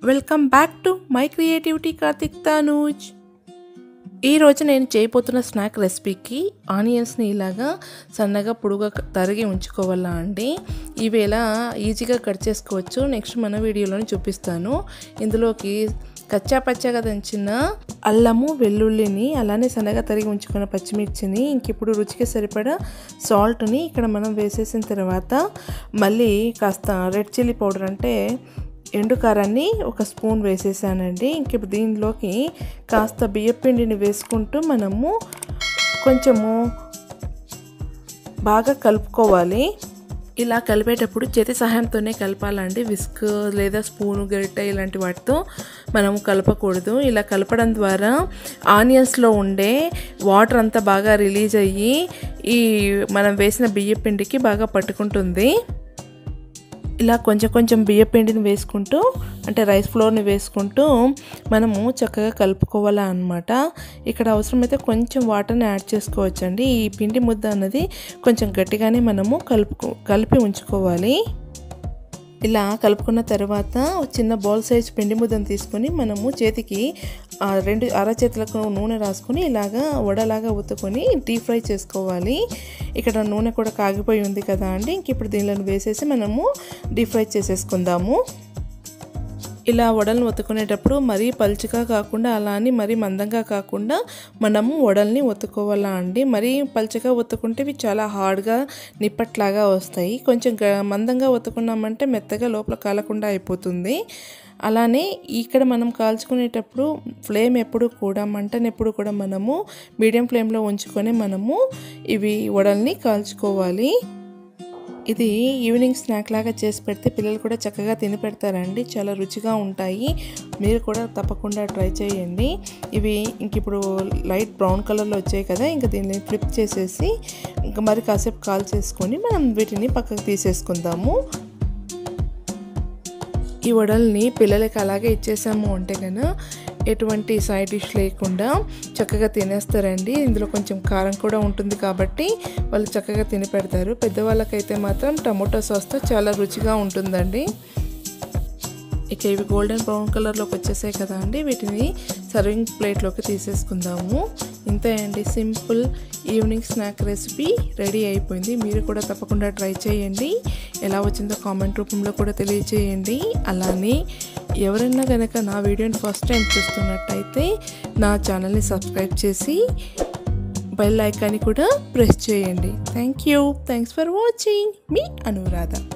welcome back to my creativity Karthik Tanuj ఈరోజు నేను చేయబోతున్న స్నాక్ రెసిపీకి ఆనియన్స్ని ఇలాగా సన్నగా పొడుగా తరిగి ఉంచుకోవాలా అండి ఇవి ఎలా ఈజీగా కట్ చేసుకోవచ్చు నెక్స్ట్ మన వీడియోలోనే చూపిస్తాను ఇందులోకి కచ్చా పచ్చగా దంచిన అల్లము వెల్లుల్లిని అలానే సన్నగా తరిగి ఉంచుకున్న పచ్చిమిర్చిని ఇంక ఇప్పుడు రుచికి సరిపడా సాల్ట్ని ఇక్కడ మనం వేసేసిన తర్వాత మళ్ళీ కాస్త రెడ్ చిల్లీ పౌడర్ అంటే ఎండు కారాన్ని ఒక స్పూన్ వేసేసానండి ఇంక ఇప్పుడు దీనిలోకి కాస్త బియ్యపిండిని వేసుకుంటూ మనము కొంచెము బాగా కలుపుకోవాలి ఇలా కలిపేటప్పుడు చేతి సహాయంతోనే కలపాలండి విస్క్ లేదా స్పూను గరిటె ఇలాంటి వాటితో మనము కలపకూడదు ఇలా కలపడం ద్వారా ఆనియన్స్లో ఉండే వాటర్ అంతా బాగా రిలీజ్ అయ్యి ఈ మనం వేసిన బియ్య పిండికి బాగా పట్టుకుంటుంది ఇలా కొంచెం కొంచెం బియ్య పిండిని వేసుకుంటూ అంటే రైస్ ఫ్లోర్ని వేసుకుంటూ మనము చక్కగా కలుపుకోవాలా అనమాట ఇక్కడ అవసరమైతే కొంచెం వాటర్ని యాడ్ చేసుకోవచ్చండి ఈ పిండి ముద్ద అన్నది కొంచెం గట్టిగానే మనము కలుపుకో కలిపి ఉంచుకోవాలి ఇలా కలుపుకున్న తర్వాత చిన్న బౌల్ సైజ్ పిండి ముద్దను తీసుకొని మనము చేతికి రెండు అరచేతులకు నూనె రాసుకొని ఇలాగా వడలాగా ఉత్తుకొని డీప్ ఫ్రై చేసుకోవాలి ఇక్కడ నూనె కూడా కాగిపోయి ఉంది కదా అండి ఇంక ఇప్పుడు దీనిలో వేసేసి మనము డీప్ ఫ్రై చేసేసుకుందాము ఇలా వడలను ఒత్తుకునేటప్పుడు మరీ పలుచగా కాకుండా అలా అని మరీ మందంగా కాకుండా మనము వడల్ని ఒత్తుకోవాలా అండి మరీ పలుచగా ఒత్తుకుంటే ఇవి చాలా హార్డ్గా నిప్పట్లాగా వస్తాయి కొంచెం మందంగా ఒత్తుకున్నామంటే మెత్తగా లోపల కాలకుండా అయిపోతుంది అలానే ఇక్కడ మనం కాల్చుకునేటప్పుడు ఫ్లేమ్ ఎప్పుడు కూడా మంటను ఎప్పుడు కూడా మనము మీడియం ఫ్లేమ్లో ఉంచుకొని మనము ఇవి వడల్ని కాల్చుకోవాలి ఇది ఈవినింగ్ స్నాక్ లాగా చేసి పెడితే పిల్లలు కూడా చక్కగా తిని పెడతారండి చాలా రుచిగా ఉంటాయి మీరు కూడా తప్పకుండా ట్రై చేయండి ఇవి ఇంక ఇప్పుడు లైట్ బ్రౌన్ కలర్లో వచ్చాయి కదా ఇంకా దీన్ని ఫ్లిప్ చేసేసి ఇంకా మరి కాసేపు కాల్ చేసుకొని మనం వీటిని పక్కకు తీసేసుకుందాము ఈ వడల్ని పిల్లలకి అలాగే ఇచ్చేసాము అంటే కనుక ఎటువంటి సైడ్ డిష్ లేకుండా చక్కగా తినేస్తారండి ఇందులో కొంచెం కారం కూడా ఉంటుంది కాబట్టి వాళ్ళు చక్కగా తిని పెడతారు పెద్దవాళ్ళకైతే మాత్రం టమోటో సాస్తో చాలా రుచిగా ఉంటుందండి ఇక ఇవి గోల్డెన్ బ్రౌన్ కలర్లోకి వచ్చేసాయి కదా అండి వీటిని సర్వింగ్ ప్లేట్లోకి తీసేసుకుందాము ఇంతే అండి simple evening snack recipe ready అయిపోయింది మీరు కూడా తప్పకుండా ట్రై చేయండి ఎలా వచ్చిందో కామెంట్ రూపంలో కూడా తెలియచేయండి అలానే ఎవరైనా కనుక నా వీడియోని ఫస్ట్ టైం చూస్తున్నట్టయితే నా ఛానల్ని సబ్స్క్రైబ్ చేసి బెల్ ఐకాన్ని కూడా ప్రెస్ చేయండి thank you thanks for watching మీ అనురాధ